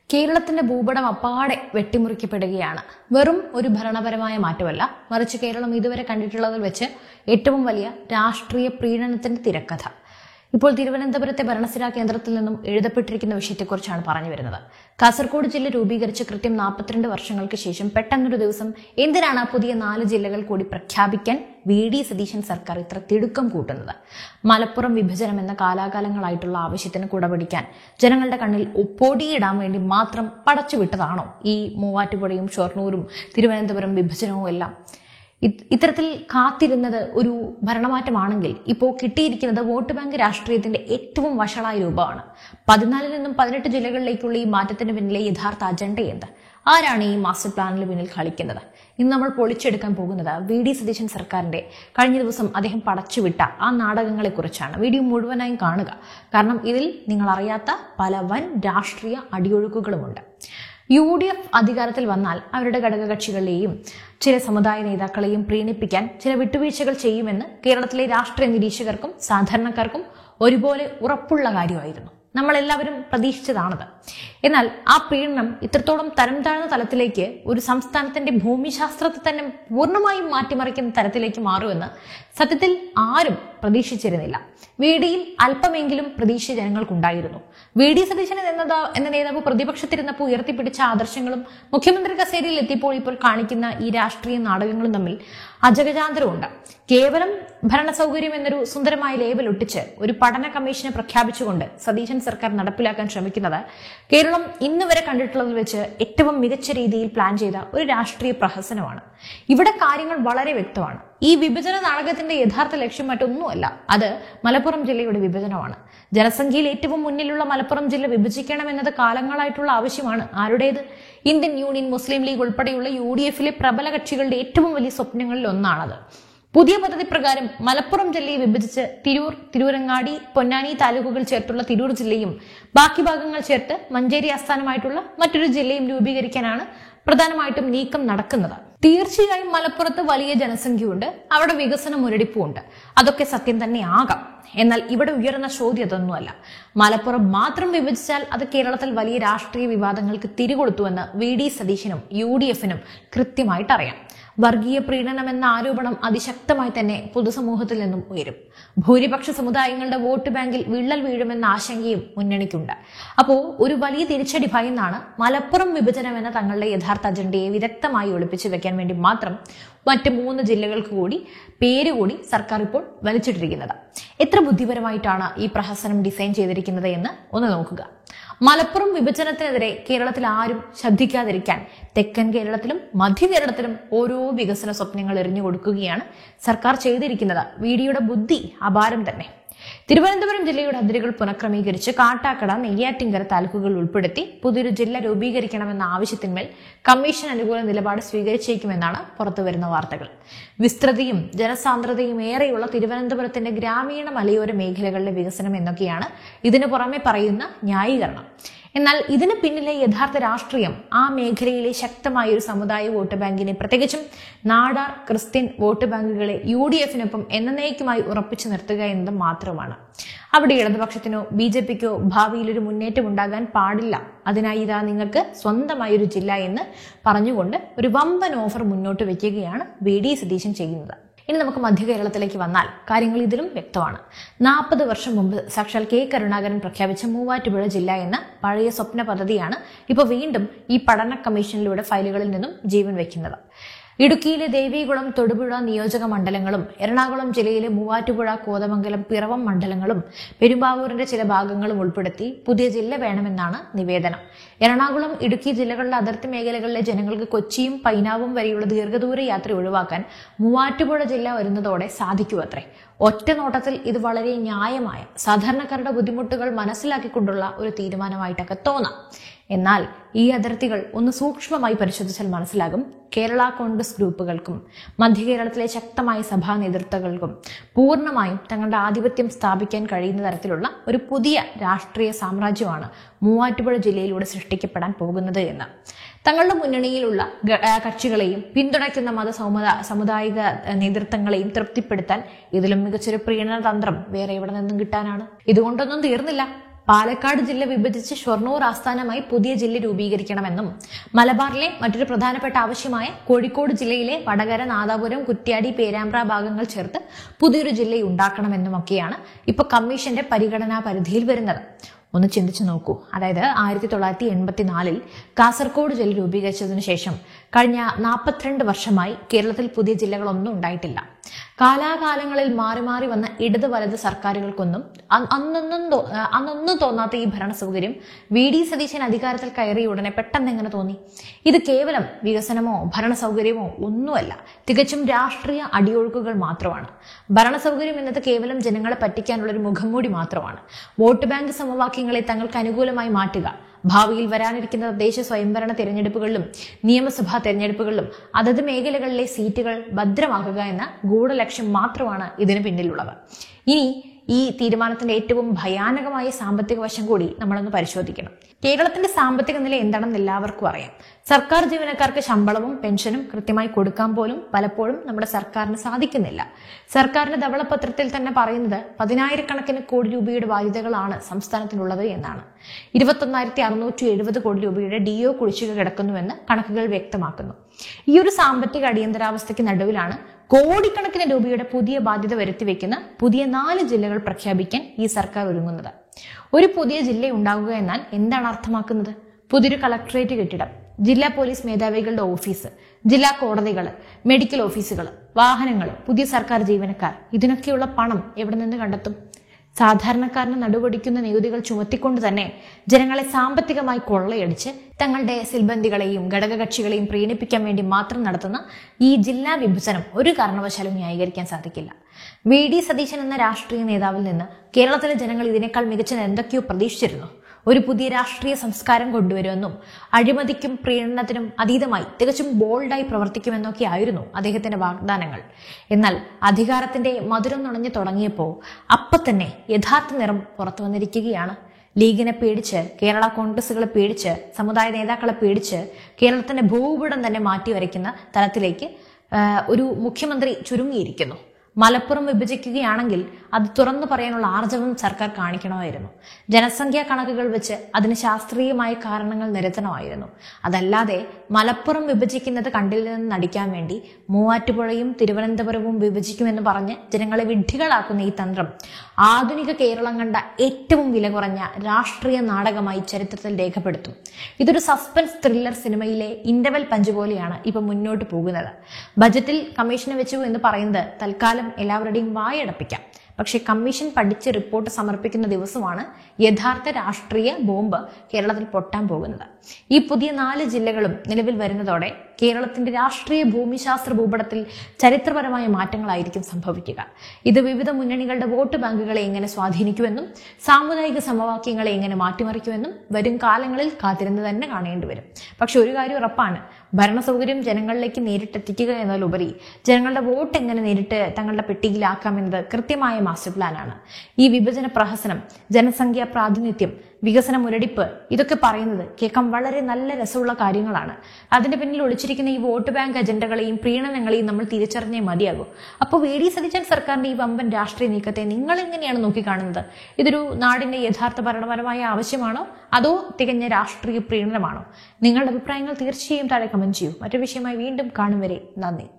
കേരളത്തിന്റെ ഭൂപടം അപ്പാടെ വെട്ടിമുറിക്കപ്പെടുകയാണ് വെറും ഒരു ഭരണപരമായ മാറ്റമല്ല മറിച്ച് കേരളം ഇതുവരെ കണ്ടിട്ടുള്ളതിൽ വെച്ച് ഏറ്റവും വലിയ രാഷ്ട്രീയ പ്രീണനത്തിന്റെ തിരക്കഥ ഇപ്പോൾ തിരുവനന്തപുരത്തെ ഭരണസിരാ കേന്ദ്രത്തിൽ നിന്നും എഴുതപ്പെട്ടിരിക്കുന്ന വിഷയത്തെക്കുറിച്ചാണ് പറഞ്ഞു വരുന്നത് കാസർഗോഡ് ജില്ല രൂപീകരിച്ച് കൃത്യം നാൽപ്പത്തിരണ്ട് വർഷങ്ങൾക്ക് ശേഷം പെട്ടെന്നൊരു ദിവസം എന്തിനാണ് ആ പുതിയ നാല് ജില്ലകൾ കൂടി പ്രഖ്യാപിക്കാൻ വി ഡി സതീശൻ സർക്കാർ ഇത്ര തിടുക്കം കൂട്ടുന്നത് മലപ്പുറം വിഭജനം എന്ന കാലാകാലങ്ങളായിട്ടുള്ള ആവശ്യത്തിന് കുടപിടിക്കാൻ ജനങ്ങളുടെ കണ്ണിൽ പൊടിയിടാൻ വേണ്ടി മാത്രം പടച്ചുവിട്ടതാണോ ഈ മൂവാറ്റുപുഴയും ഷൊർണൂരും തിരുവനന്തപുരം വിഭജനവും എല്ലാം ഇത് ഇത്തരത്തിൽ കാത്തിരുന്നത് ഒരു ഭരണമാറ്റമാണെങ്കിൽ ഇപ്പോൾ കിട്ടിയിരിക്കുന്നത് വോട്ട് ബാങ്ക് രാഷ്ട്രീയത്തിന്റെ ഏറ്റവും വഷളായ രൂപമാണ് പതിനാലിൽ നിന്നും പതിനെട്ട് ജില്ലകളിലേക്കുള്ള ഈ മാറ്റത്തിന് പിന്നിലെ യഥാർത്ഥ അജണ്ട എന്ത് ആരാണ് ഈ മാസ്റ്റർ പ്ലാനിന് പിന്നിൽ കളിക്കുന്നത് ഇന്ന് നമ്മൾ പൊളിച്ചെടുക്കാൻ പോകുന്നത് വി ഡി സതീശൻ സർക്കാരിന്റെ കഴിഞ്ഞ ദിവസം അദ്ദേഹം പടച്ചുവിട്ട ആ നാടകങ്ങളെ കുറിച്ചാണ് വീഡിയോ മുഴുവനായും കാണുക കാരണം ഇതിൽ നിങ്ങൾ അറിയാത്ത പല വൻ രാഷ്ട്രീയ അടിയൊഴുക്കുകളുമുണ്ട് യു ഡി എഫ് അധികാരത്തിൽ വന്നാൽ അവരുടെ ഘടകകക്ഷികളെയും ചില സമുദായ നേതാക്കളെയും പ്രീണിപ്പിക്കാൻ ചില വിട്ടുവീഴ്ചകൾ ചെയ്യുമെന്ന് കേരളത്തിലെ രാഷ്ട്രീയ നിരീക്ഷകർക്കും സാധാരണക്കാർക്കും ഒരുപോലെ ഉറപ്പുള്ള കാര്യമായിരുന്നു നമ്മളെല്ലാവരും പ്രതീക്ഷിച്ചതാണത് എന്നാൽ ആ പ്രീണനം ഇത്രത്തോളം തരം താഴ്ന്ന തലത്തിലേക്ക് ഒരു സംസ്ഥാനത്തിന്റെ ഭൂമിശാസ്ത്രത്തെ തന്നെ പൂർണ്ണമായും മാറ്റിമറിക്കുന്ന തരത്തിലേക്ക് മാറുമെന്ന് സത്യത്തിൽ ആരും പ്രതീക്ഷിച്ചിരുന്നില്ല വി ഡിയിൽ അല്പമെങ്കിലും പ്രതീക്ഷ ജനങ്ങൾക്കുണ്ടായിരുന്നു വി ഡി സതീശൻ എന്ന എന്ന നേതാവ് പ്രതിപക്ഷത്തിരുന്നപ്പോൾ ഉയർത്തിപ്പിടിച്ച ആദർശങ്ങളും മുഖ്യമന്ത്രി കസേരയിൽ എത്തിയപ്പോൾ ഇപ്പോൾ കാണിക്കുന്ന ഈ രാഷ്ട്രീയ നാടകങ്ങളും തമ്മിൽ അജഗജാന്തരമുണ്ട് കേവലം ഭരണ സൗകര്യം എന്നൊരു സുന്ദരമായ ലേബൽ ഒട്ടിച്ച് ഒരു പഠന കമ്മീഷനെ പ്രഖ്യാപിച്ചുകൊണ്ട് സതീശൻ സർക്കാർ നടപ്പിലാക്കാൻ ശ്രമിക്കുന്നത് കേരളം ഇന്ന് വരെ കണ്ടിട്ടുള്ളതിൽ വെച്ച് ഏറ്റവും മികച്ച രീതിയിൽ പ്ലാൻ ചെയ്ത ഒരു രാഷ്ട്രീയ പ്രഹസനമാണ് ഇവിടെ കാര്യങ്ങൾ വളരെ വ്യക്തമാണ് ഈ വിഭജന നാടകത്തിന്റെ യഥാർത്ഥ ലക്ഷ്യം മറ്റൊന്നുമല്ല അത് മലപ്പുറം ജില്ലയുടെ വിഭജനമാണ് ജനസംഖ്യയിൽ ഏറ്റവും മുന്നിലുള്ള മലപ്പുറം ജില്ല വിഭജിക്കണമെന്നത് കാലങ്ങളായിട്ടുള്ള ആവശ്യമാണ് ആരുടേത് ഇന്ത്യൻ യൂണിയൻ മുസ്ലിം ലീഗ് ഉൾപ്പെടെയുള്ള യു ഡി എഫിലെ പ്രബല കക്ഷികളുടെ ഏറ്റവും വലിയ സ്വപ്നങ്ങളിൽ ഒന്നാണത് പുതിയ പദ്ധതി പ്രകാരം മലപ്പുറം ജില്ലയെ വിഭജിച്ച് തിരൂർ തിരൂരങ്ങാടി പൊന്നാനി താലൂക്കുകൾ ചേർത്തുള്ള തിരൂർ ജില്ലയും ബാക്കി ഭാഗങ്ങൾ ചേർത്ത് മഞ്ചേരി ആസ്ഥാനമായിട്ടുള്ള മറ്റൊരു ജില്ലയും രൂപീകരിക്കാനാണ് പ്രധാനമായിട്ടും നീക്കം നടക്കുന്നത് തീർച്ചയായും മലപ്പുറത്ത് വലിയ ജനസംഖ്യയുണ്ട് അവിടെ വികസന മുരടിപ്പുണ്ട് അതൊക്കെ സത്യം തന്നെ ആകാം എന്നാൽ ഇവിടെ ഉയർന്ന ചോദ്യം അതൊന്നുമല്ല മലപ്പുറം മാത്രം വിഭജിച്ചാൽ അത് കേരളത്തിൽ വലിയ രാഷ്ട്രീയ വിവാദങ്ങൾക്ക് തിരികൊളുത്തുവെന്ന് വി ഡി സതീശനും യു ഡി എഫിനും കൃത്യമായിട്ട് അറിയാം വർഗീയ പ്രീണനം എന്ന ആരോപണം അതിശക്തമായി തന്നെ പൊതുസമൂഹത്തിൽ നിന്നും ഉയരും ഭൂരിപക്ഷ സമുദായങ്ങളുടെ വോട്ട് ബാങ്കിൽ വിള്ളൽ വീഴുമെന്ന ആശങ്കയും മുന്നണിക്കുണ്ട് അപ്പോൾ ഒരു വലിയ തിരിച്ചടി ഭയന്നാണ് മലപ്പുറം വിഭജനം എന്ന തങ്ങളുടെ യഥാർത്ഥ അജണ്ടയെ വിദഗ്ധമായി ഒളിപ്പിച്ചു വെക്കാൻ വേണ്ടി മാത്രം മറ്റ് മൂന്ന് ജില്ലകൾക്ക് കൂടി പേര് കൂടി സർക്കാർ ഇപ്പോൾ വലിച്ചിട്ടിരിക്കുന്നത് എത്ര ബുദ്ധിപരമായിട്ടാണ് ഈ പ്രഹസനം ഡിസൈൻ ചെയ്തിരിക്കുന്നത് എന്ന് ഒന്ന് നോക്കുക മലപ്പുറം വിഭജനത്തിനെതിരെ കേരളത്തിൽ ആരും ശ്രദ്ധിക്കാതിരിക്കാൻ തെക്കൻ കേരളത്തിലും മധ്യ കേരളത്തിലും ഓരോ വികസന സ്വപ്നങ്ങൾ എറിഞ്ഞു കൊടുക്കുകയാണ് സർക്കാർ ചെയ്തിരിക്കുന്നത് വീഡിയോയുടെ ബുദ്ധി അപാരം തന്നെ തിരുവനന്തപുരം ജില്ലയുടെ അതിരുകൾ പുനഃക്രമീകരിച്ച് കാട്ടാക്കട നെയ്യാറ്റിങ്കര താലൂക്കുകൾ ഉൾപ്പെടുത്തി പുതിയൊരു ജില്ല രൂപീകരിക്കണമെന്ന ആവശ്യത്തിന്മേൽ കമ്മീഷൻ അനുകൂല നിലപാട് സ്വീകരിച്ചേക്കുമെന്നാണ് പുറത്തുവരുന്ന വാർത്തകൾ വിസ്തൃതിയും ജനസാന്ദ്രതയും ഏറെയുള്ള തിരുവനന്തപുരത്തിന്റെ ഗ്രാമീണ മലയോര മേഖലകളിലെ വികസനം എന്നൊക്കെയാണ് ഇതിനു പുറമെ പറയുന്ന ന്യായീകരണം എന്നാൽ ഇതിന് പിന്നിലെ യഥാർത്ഥ രാഷ്ട്രീയം ആ മേഖലയിലെ ശക്തമായ ഒരു സമുദായ വോട്ട് ബാങ്കിനെ പ്രത്യേകിച്ചും നാടാർ ക്രിസ്ത്യൻ വോട്ട് ബാങ്കുകളെ യു ഡി എഫിനൊപ്പം എന്നേക്കുമായി ഉറപ്പിച്ചു നിർത്തുക എന്നത് മാത്രമാണ് അവിടെ ഇടതുപക്ഷത്തിനോ ബി ജെ പിക്കോ ഭാവിയിൽ ഒരു മുന്നേറ്റം ഉണ്ടാകാൻ പാടില്ല അതിനായി ഇതാ നിങ്ങൾക്ക് സ്വന്തമായ ഒരു ജില്ല എന്ന് പറഞ്ഞുകൊണ്ട് ഒരു വമ്പൻ ഓഫർ മുന്നോട്ട് വെക്കുകയാണ് വി ഡി സതീശൻ ചെയ്യുന്നത് ഇനി നമുക്ക് മധ്യ കേരളത്തിലേക്ക് വന്നാൽ കാര്യങ്ങൾ ഇതിലും വ്യക്തമാണ് നാൽപ്പത് വർഷം മുമ്പ് സാക്ഷാൽ കെ കരുണാകരൻ പ്രഖ്യാപിച്ച മൂവാറ്റുപുഴ ജില്ല എന്ന പഴയ സ്വപ്ന പദ്ധതിയാണ് ഇപ്പോൾ വീണ്ടും ഈ പഠന കമ്മീഷനിലൂടെ ഫയലുകളിൽ നിന്നും ജീവൻ വയ്ക്കുന്നത് ഇടുക്കിയിലെ ദേവികുളം തൊടുപുഴ നിയോജക മണ്ഡലങ്ങളും എറണാകുളം ജില്ലയിലെ മൂവാറ്റുപുഴ കോതമംഗലം പിറവം മണ്ഡലങ്ങളും പെരുമ്പാവൂരിന്റെ ചില ഭാഗങ്ങളും ഉൾപ്പെടുത്തി പുതിയ ജില്ല വേണമെന്നാണ് നിവേദനം എറണാകുളം ഇടുക്കി ജില്ലകളിലെ അതിർത്തി മേഖലകളിലെ ജനങ്ങൾക്ക് കൊച്ചിയും പൈനാവും വരെയുള്ള ദീർഘദൂര യാത്ര ഒഴിവാക്കാൻ മൂവാറ്റുപുഴ ജില്ല വരുന്നതോടെ സാധിക്കുമത്രേ ഒറ്റ നോട്ടത്തിൽ ഇത് വളരെ ന്യായമായ സാധാരണക്കാരുടെ ബുദ്ധിമുട്ടുകൾ മനസ്സിലാക്കിക്കൊണ്ടുള്ള ഒരു തീരുമാനമായിട്ടൊക്കെ തോന്നാം എന്നാൽ ഈ അതിർത്തികൾ ഒന്ന് സൂക്ഷ്മമായി പരിശോധിച്ചാൽ മനസ്സിലാകും കേരള കോൺഗ്രസ് ഗ്രൂപ്പുകൾക്കും മധ്യ കേരളത്തിലെ ശക്തമായ സഭാ നേതൃത്വങ്ങൾക്കും പൂർണ്ണമായും തങ്ങളുടെ ആധിപത്യം സ്ഥാപിക്കാൻ കഴിയുന്ന തരത്തിലുള്ള ഒരു പുതിയ രാഷ്ട്രീയ സാമ്രാജ്യമാണ് മൂവാറ്റുപുഴ ജില്ലയിലൂടെ സൃഷ്ടിക്കപ്പെടാൻ പോകുന്നത് എന്ന് തങ്ങളുടെ മുന്നണിയിലുള്ള ഗ- ആ, കക്ഷികളെയും പിന്തുണയ്ക്കുന്ന മത സൗമത സമുദായിക ആ, നേതൃത്വങ്ങളെയും തൃപ്തിപ്പെടുത്താൻ ഇതിലും മികച്ചൊരു പ്രീണന തന്ത്രം വേറെ എവിടെ നിന്നും കിട്ടാനാണ് ഇതുകൊണ്ടൊന്നും തീർന്നില്ല പാലക്കാട് ജില്ല വിഭജിച്ച് ഷൊർണൂർ ആസ്ഥാനമായി പുതിയ ജില്ല രൂപീകരിക്കണമെന്നും മലബാറിലെ മറ്റൊരു പ്രധാനപ്പെട്ട ആവശ്യമായ കോഴിക്കോട് ജില്ലയിലെ വടകര നാദാപുരം കുറ്റ്യാടി പേരാമ്പ്ര ഭാഗങ്ങൾ ചേർത്ത് പുതിയൊരു ജില്ല ഉണ്ടാക്കണമെന്നുമൊക്കെയാണ് ഇപ്പൊ കമ്മീഷന്റെ പരിഗണനാ പരിധിയിൽ വരുന്നത് ഒന്ന് ചിന്തിച്ചു നോക്കൂ അതായത് ആയിരത്തി തൊള്ളായിരത്തി എൺപത്തിനാലിൽ കാസർഗോഡ് ജില്ല രൂപീകരിച്ചതിനു ശേഷം കഴിഞ്ഞ നാൽപ്പത്തിരണ്ട് വർഷമായി കേരളത്തിൽ പുതിയ ജില്ലകളൊന്നും ഉണ്ടായിട്ടില്ല കാലാകാലങ്ങളിൽ മാറി മാറി വന്ന ഇടത് വലത് സർക്കാരുകൾക്കൊന്നും അ- അന്നൊന്നും തോ- അന്നൊന്നും തോന്നാത്ത ഈ ഭരണ സൗകര്യം വി ഡി സതീശൻ അധികാരത്തിൽ കയറിയ ഉടനെ പെട്ടെന്ന് എങ്ങനെ തോന്നി ഇത് കേവലം വികസനമോ ഭരണ സൗകര്യമോ ഒന്നുമല്ല തികച്ചും രാഷ്ട്രീയ അടിയൊഴുക്കുകൾ മാത്രമാണ് ഭരണ സൗകര്യം എന്നത് കേവലം ജനങ്ങളെ പറ്റിക്കാനുള്ള ഒരു മുഖംമൂടി മാത്രമാണ് വോട്ട് ബാങ്ക് സമവാക്യങ്ങളെ തങ്ങൾക്ക് അനുകൂലമായി മാറ്റുക ഭാവിയിൽ വരാനിരിക്കുന്ന തദ്ദേശ സ്വയംഭരണ തെരഞ്ഞെടുപ്പുകളിലും നിയമസഭാ തെരഞ്ഞെടുപ്പുകളിലും അതത് മേഖലകളിലെ സീറ്റുകൾ ഭദ്രമാക്കുക എന്ന ഗൂഢലക്ഷ്യം മാത്രമാണ് ഇതിന് പിന്നിലുള്ളത് ഇനി ഈ തീരുമാനത്തിന്റെ ഏറ്റവും ഭയാനകമായ സാമ്പത്തിക വശം കൂടി നമ്മളൊന്ന് പരിശോധിക്കണം കേരളത്തിന്റെ സാമ്പത്തിക നില എന്താണെന്ന് എല്ലാവർക്കും അറിയാം സർക്കാർ ജീവനക്കാർക്ക് ശമ്പളവും പെൻഷനും കൃത്യമായി കൊടുക്കാൻ പോലും പലപ്പോഴും നമ്മുടെ സർക്കാരിന് സാധിക്കുന്നില്ല സർക്കാരിന്റെ ധവളപത്രത്തിൽ തന്നെ പറയുന്നത് പതിനായിരക്കണക്കിന് കോടി രൂപയുടെ ബാധ്യതകളാണ് സംസ്ഥാനത്തിനുള്ളത് എന്നാണ് ഇരുപത്തൊന്നായിരത്തി അറുന്നൂറ്റി എഴുപത് കോടി രൂപയുടെ ഡി ഒ കുടിശ്ശിക കിടക്കുന്നുവെന്ന് കണക്കുകൾ വ്യക്തമാക്കുന്നു ഈ ഒരു സാമ്പത്തിക അടിയന്തരാവസ്ഥയ്ക്ക് നടുവിലാണ് കോടിക്കണക്കിന് രൂപയുടെ പുതിയ ബാധ്യത വരുത്തിവെക്കുന്ന പുതിയ നാല് ജില്ലകൾ പ്രഖ്യാപിക്കാൻ ഈ സർക്കാർ ഒരുങ്ങുന്നത് ഒരു പുതിയ ജില്ല ഉണ്ടാകുക എന്നാൽ എന്താണ് അർത്ഥമാക്കുന്നത് പുതിയൊരു കളക്ടറേറ്റ് കെട്ടിടം ജില്ലാ പോലീസ് മേധാവികളുടെ ഓഫീസ് ജില്ലാ കോടതികൾ മെഡിക്കൽ ഓഫീസുകൾ വാഹനങ്ങൾ പുതിയ സർക്കാർ ജീവനക്കാർ ഇതിനൊക്കെയുള്ള പണം എവിടെ നിന്ന് കണ്ടെത്തും സാധാരണക്കാരന് നടുവടിക്കുന്ന നികുതികൾ ചുമത്തിക്കൊണ്ട് തന്നെ ജനങ്ങളെ സാമ്പത്തികമായി കൊള്ളയടിച്ച് തങ്ങളുടെ സിൽബന്ധികളെയും ഘടകകക്ഷികളെയും പ്രീണിപ്പിക്കാൻ വേണ്ടി മാത്രം നടത്തുന്ന ഈ ജില്ലാ വിഭജനം ഒരു കാരണവശാലും ന്യായീകരിക്കാൻ സാധിക്കില്ല വി ഡി സതീശൻ എന്ന രാഷ്ട്രീയ നേതാവിൽ നിന്ന് കേരളത്തിലെ ജനങ്ങൾ ഇതിനേക്കാൾ മികച്ച എന്തൊക്കെയോ പ്രതീക്ഷിച്ചിരുന്നു ഒരു പുതിയ രാഷ്ട്രീയ സംസ്കാരം കൊണ്ടുവരുമെന്നും അഴിമതിക്കും പ്രീണനത്തിനും അതീതമായി തികച്ചും ബോൾഡായി പ്രവർത്തിക്കുമെന്നൊക്കെ ആയിരുന്നു അദ്ദേഹത്തിന്റെ വാഗ്ദാനങ്ങൾ എന്നാൽ അധികാരത്തിന്റെ മധുരം നുണഞ്ഞു തുടങ്ങിയപ്പോൾ അപ്പൊ തന്നെ യഥാർത്ഥ നിറം പുറത്തു വന്നിരിക്കുകയാണ് ലീഗിനെ പേടിച്ച് കേരള കോൺഗ്രസുകളെ പേടിച്ച് സമുദായ നേതാക്കളെ പേടിച്ച് കേരളത്തിന്റെ ഭൂപടം തന്നെ മാറ്റി വരയ്ക്കുന്ന തലത്തിലേക്ക് ആ, ഒരു മുഖ്യമന്ത്രി ചുരുങ്ങിയിരിക്കുന്നു മലപ്പുറം വിഭജിക്കുകയാണെങ്കിൽ അത് തുറന്നു പറയാനുള്ള ആർജവം സർക്കാർ കാണിക്കണമായിരുന്നു ജനസംഖ്യാ കണക്കുകൾ വെച്ച് അതിന് ശാസ്ത്രീയമായ കാരണങ്ങൾ നിരത്തണമായിരുന്നു അതല്ലാതെ മലപ്പുറം വിഭജിക്കുന്നത് കണ്ടില്ലെന്ന് നടിക്കാൻ വേണ്ടി മൂവാറ്റുപുഴയും തിരുവനന്തപുരവും വിഭജിക്കുമെന്ന് പറഞ്ഞ് ജനങ്ങളെ വിഡ്ഢികളാക്കുന്ന ഈ തന്ത്രം ആധുനിക കേരളം കണ്ട ഏറ്റവും വില കുറഞ്ഞ രാഷ്ട്രീയ നാടകമായി ചരിത്രത്തിൽ രേഖപ്പെടുത്തും ഇതൊരു സസ്പെൻസ് ത്രില്ലർ സിനിമയിലെ ഇന്റർവെൽ പഞ്ച് പോലെയാണ് ഇപ്പൊ മുന്നോട്ട് പോകുന്നത് ബജറ്റിൽ കമ്മീഷനെ വെച്ചു എന്ന് പറയുന്നത് തൽക്കാലം എല്ലാവരുടെയും വായടപ്പിക്കാം പക്ഷേ കമ്മീഷൻ പഠിച്ച് റിപ്പോർട്ട് സമർപ്പിക്കുന്ന ദിവസമാണ് യഥാർത്ഥ രാഷ്ട്രീയ ബോംബ് കേരളത്തിൽ പൊട്ടാൻ പോകുന്നത് ഈ പുതിയ നാല് ജില്ലകളും നിലവിൽ വരുന്നതോടെ കേരളത്തിന്റെ രാഷ്ട്രീയ ഭൂമിശാസ്ത്ര ഭൂപടത്തിൽ ചരിത്രപരമായ മാറ്റങ്ങളായിരിക്കും സംഭവിക്കുക ഇത് വിവിധ മുന്നണികളുടെ വോട്ട് ബാങ്കുകളെ എങ്ങനെ സ്വാധീനിക്കുമെന്നും സാമുദായിക സമവാക്യങ്ങളെ എങ്ങനെ മാറ്റിമറിക്കുമെന്നും വരും കാലങ്ങളിൽ കാത്തിരുന്ന് തന്നെ കാണേണ്ടി വരും പക്ഷെ ഒരു കാര്യം ഉറപ്പാണ് ഭരണ സൗകര്യം ജനങ്ങളിലേക്ക് നേരിട്ടെത്തിക്കുക എന്നതിലുപരി ജനങ്ങളുടെ വോട്ട് എങ്ങനെ നേരിട്ട് തങ്ങളുടെ പെട്ടിയിലാക്കാമെന്നത് കൃത്യമായ മാസ്റ്റർ പ്ലാനാണ് ഈ വിഭജന പ്രഹസനം ജനസംഖ്യാ പ്രാതിനിധ്യം വികസന മുരടിപ്പ് ഇതൊക്കെ പറയുന്നത് കേൾക്കാൻ വളരെ നല്ല രസമുള്ള കാര്യങ്ങളാണ് അതിന്റെ പിന്നിൽ ഒളിച്ചിരിക്കുന്ന ഈ വോട്ട് ബാങ്ക് അജണ്ടകളെയും പ്രീണനങ്ങളെയും നമ്മൾ തിരിച്ചറിഞ്ഞേ മതിയാകൂ അപ്പോൾ വി ഡി സതീശൻ സർക്കാരിന്റെ ഈ വമ്പൻ രാഷ്ട്രീയ നീക്കത്തെ നിങ്ങൾ എങ്ങനെയാണ് നോക്കിക്കാണുന്നത് ഇതൊരു നാടിന്റെ യഥാർത്ഥ ഭരണപരമായ ആവശ്യമാണോ അതോ തികഞ്ഞ രാഷ്ട്രീയ പ്രീണനമാണോ നിങ്ങളുടെ അഭിപ്രായങ്ങൾ തീർച്ചയായും താഴെ കമന്റ് ചെയ്യൂ മറ്റു വിഷയമായി വീണ്ടും കാണും വരെ നന്ദി